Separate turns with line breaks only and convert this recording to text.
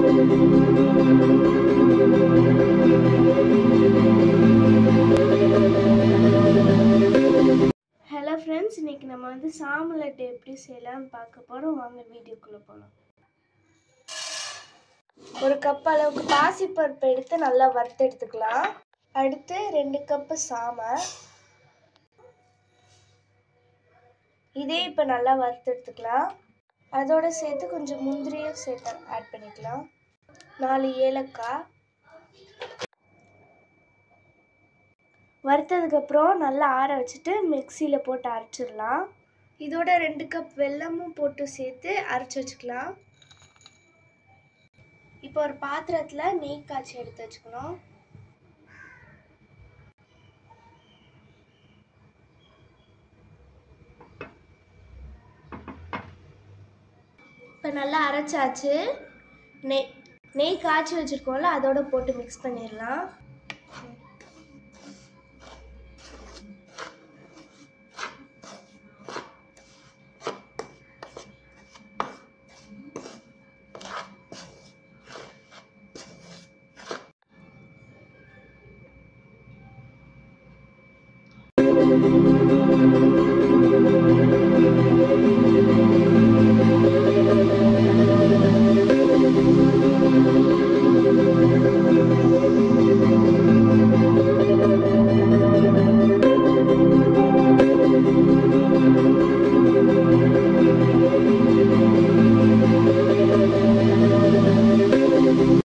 hello friends இன்னைக்கு நம்ம வந்து சாமலட்டு எப்படி செய்யலாம்னு பார்க்க போகிறோம் வாங்க வீடியோக்குள்ளே போகலாம் ஒரு கப் அளவுக்கு பாசிப்பருப்பு எடுத்து நல்லா வறுத்து எடுத்துக்கலாம் அடுத்து ரெண்டு கப்பு சாமை இதே இப்போ நல்லா வறுத்து எடுத்துக்கலாம் அதோட சேர்த்து கொஞ்சம் முந்திரியும் சேர்த்து ஆட் பண்ணிக்கலாம் நாலு ஏலக்காய் வறுத்ததுக்கப்புறம் நல்லா ஆற வச்சுட்டு மிக்சியில் போட்டு அரைச்சிடலாம் இதோட ரெண்டு கப் வெல்லமும் போட்டு சேர்த்து அரைச்சி வச்சுக்கலாம் இப்போ ஒரு பாத்திரத்தில் நெய் காய்ச்சி எடுத்து வச்சுக்கணும் இப்போ நல்லா அரைச்சாச்சு நெய் நெய் காய்ச்சி வச்சுருக்கோம்ல அதோட போட்டு மிக்ஸ் பண்ணிடலாம்